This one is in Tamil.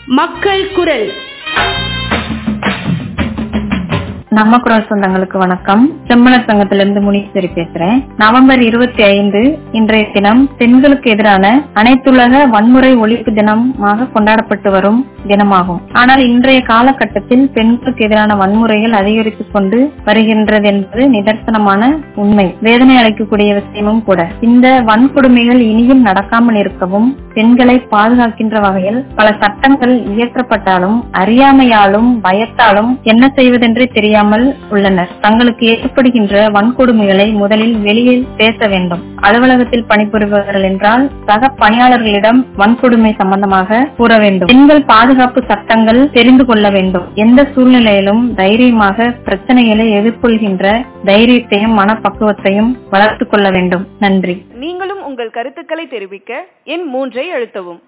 மக்கள் குரல் நம்ம குரல் சொந்தங்களுக்கு வணக்கம் செம்மலர் சங்கத்திலிருந்து முனீஸ்வரி பேசுறேன் நவம்பர் இருபத்தி ஐந்து இன்றைய தினம் பெண்களுக்கு எதிரான அனைத்துலக வன்முறை ஒழிப்பு தினமாக கொண்டாடப்பட்டு வரும் தினமாகும் ஆனால் இன்றைய காலகட்டத்தில் பெண்களுக்கு எதிரான வன்முறைகள் அதிகரித்துக் கொண்டு வருகின்றது என்பது நிதர்சனமான உண்மை வேதனை அளிக்கக்கூடிய விஷயமும் கூட இந்த வன்கொடுமைகள் இனியும் நடக்காமல் இருக்கவும் பெண்களை பாதுகாக்கின்ற வகையில் பல சட்டங்கள் இயற்றப்பட்டாலும் அறியாமையாலும் பயத்தாலும் என்ன செய்வதென்றே தெரியாமல் உள்ளனர் தங்களுக்கு ஏற்படுகின்ற வன்கொடுமைகளை முதலில் வெளியில் பேச வேண்டும் அலுவலகத்தில் பணிபுரிபவர்கள் என்றால் சக பணியாளர்களிடம் வன்கொடுமை சம்பந்தமாக கூற வேண்டும் பெண்கள் பாதுகாப்பு சட்டங்கள் தெரிந்து கொள்ள வேண்டும் எந்த சூழ்நிலையிலும் தைரியமாக பிரச்சனைகளை எதிர்கொள்கின்ற தைரியத்தையும் மனப்பக்குவத்தையும் வளர்த்துக் கொள்ள வேண்டும் நன்றி நீங்களும் உங்கள் கருத்துக்களை தெரிவிக்க எண் மூன்றை அழுத்தவும்